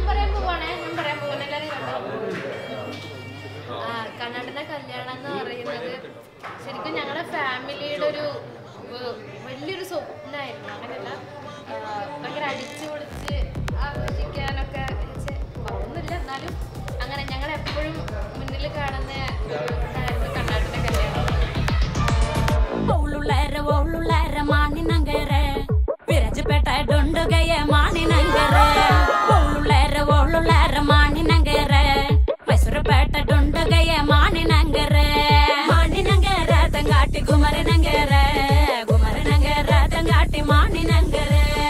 പറയാൻ പോവാണേ ഞാൻ പറയാൻ പോകുന്ന എല്ലാവരും കണ്ടോ ആ കണ്ണാടിന്റെ കല്യാണം എന്ന് പറയുന്നത് ശരിക്കും ഞങ്ങളുടെ ഫാമിലിയുടെ ഒരു ഏഹ്, വലിയൊരു സ്വപ്നമായിരുന്നു അങ്ങനെയല്ല ആ, ഭയങ്കര അടിച്ചു പൊളിച്ച് ആഘോഷിക്കാനൊക്കെ വെച്ച് ഒന്നുമില്ല എന്നാലും അങ്ങനെ ഞങ്ങൾ എപ്പോഴും മുന്നിൽ കാണുന്ന ഒരു ഇതായിരുന്നു കണ്ണാടിന്റെ കല്യാണം ಒಳ್ಳುಳ್ಳಾರ ಒಳ್ಳುಳ್ಳಾರ ಮಾಣಿನಂಗರ ವಿರಜಪೇಟ ಡೊಂಡುಗಯ್ಯ ಮಾಣಿನಂಗರ ಒಳ್ಳುಳ್ಳಾರ ಒಳ್ಳುಳ್ಳಾರ ಮಾಣಿನಂಗರ ಮೈಸೂರುಪೇಟ ಡೊಂಡುಗಯ್ಯ ಮಾಣಿನಂಗರ ಮಾಣಿನಂಗರ ತಂಗಾಟಿ ಗುಮರನಂಗರ ಗುಮರನಂಗರ ತಂಗಾಟಿ ಮಾಣಿನಂಗರ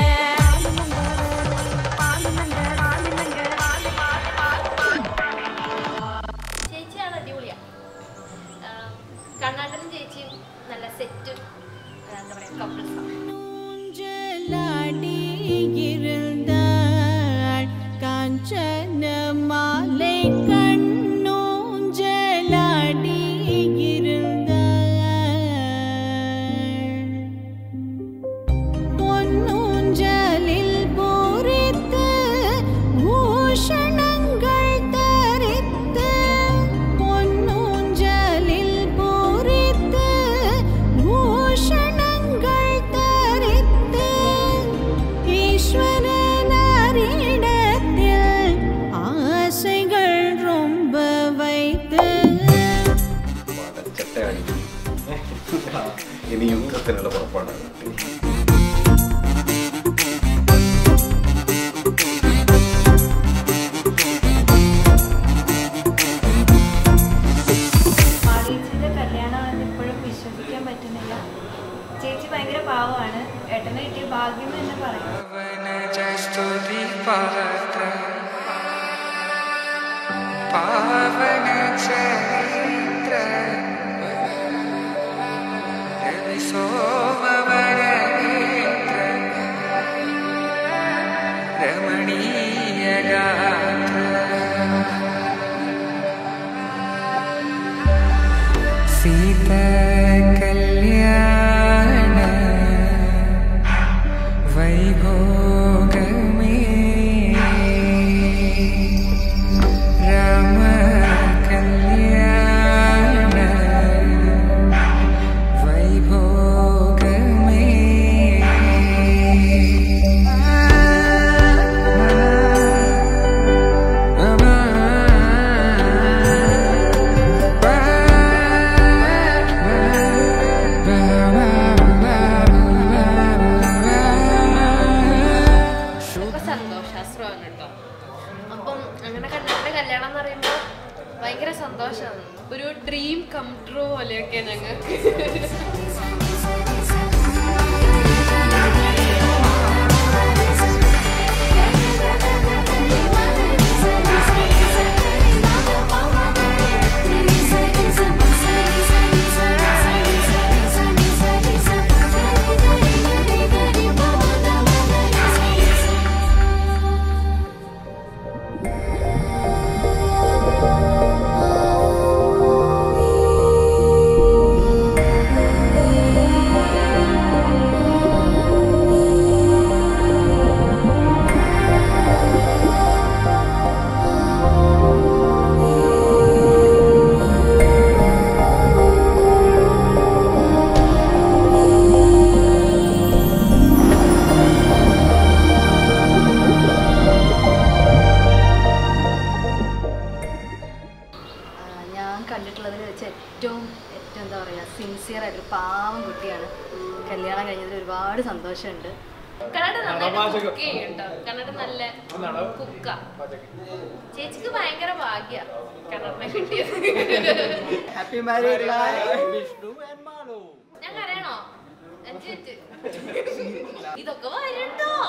ചേച്ചിയാണ് അടിപൊളിയാ ആ, കണ്ണാട്ടനും ചേച്ചിയും നല്ല സെറ്റ് എന്താ പറയാ കപ്പിൾസാണ് ஊஞ்சலாடி இருந்தாள் காஞ்சன மாலை கண்ணூஞ்சலாடி இருந்தாள் பொன்னூஞ்சலில் பூரித்து பூஷணங்கள் தரித்து பொன்னூஞ்சலில் பூரித்து பூஷணங்கள் தரித்து ஈஸ்வரனாரிடத்தில் ஆசைகள் ரொம்ப வைத்து ചെട്ട കാണിക്കും ഇനി യുദ്ധത്തിനുള്ള പുറപ്പാടാണ് മാളീച്ചിന്റെ കല്യാണമാണെന്ന് ഇപ്പോഴും വിശ്വസിക്കാൻ പറ്റുന്നില്ല ചേച്ചി ഭയങ്കര പാവമാണ് ഏട്ടനെ കിട്ടിയ ഭാഗ്യം എന്ന് തന്നെ പറയാം स्तुति पात्र पावन चरित्र रवि सोमवर नेत्र रमणीय गात्र सीता कल्याण वैभोगमे राम कल्याण वैभोगमे ഇപ്പൊ സന്തോഷാശ്രമാണ് കേട്ടോ അപ്പം അങ്ങനെ കണ്ണാടിന്റെ കല്യാണം എന്ന് പറയുമ്പോൾ ഭയങ്കര സന്തോഷമാണ് ഒരു ഡ്രീം കം ട്രൂ പോലെയൊക്കെ ഞങ്ങൾക്ക് ഞാൻ കണ്ടിട്ടുള്ളതിൽ വെച്ച് ഏറ്റവും ഏറ്റവും എന്താ പറയുക സിൻസിയർ ആയിട്ടൊരു പാവം കുട്ടിയാണ് കല്യാണം കഴിഞ്ഞതിൽ ഒരുപാട് സന്തോഷമുണ്ട് കണ്ണാട് നന്നായിട്ട് കുക്ക് ചെയ്യും കേട്ടോ കണ്ണാട് നല്ല കുക്ക ചേച്ചിക്ക് ഭയങ്കര ഭാഗ്യ കണ്ണാടിനെ കിട്ടിയത് happy married life Vishnu and Malu ഞാൻ കരയണോ അഞ്ച് മിനിറ്റ് ഇതൊക്കെ വരണ്ടോ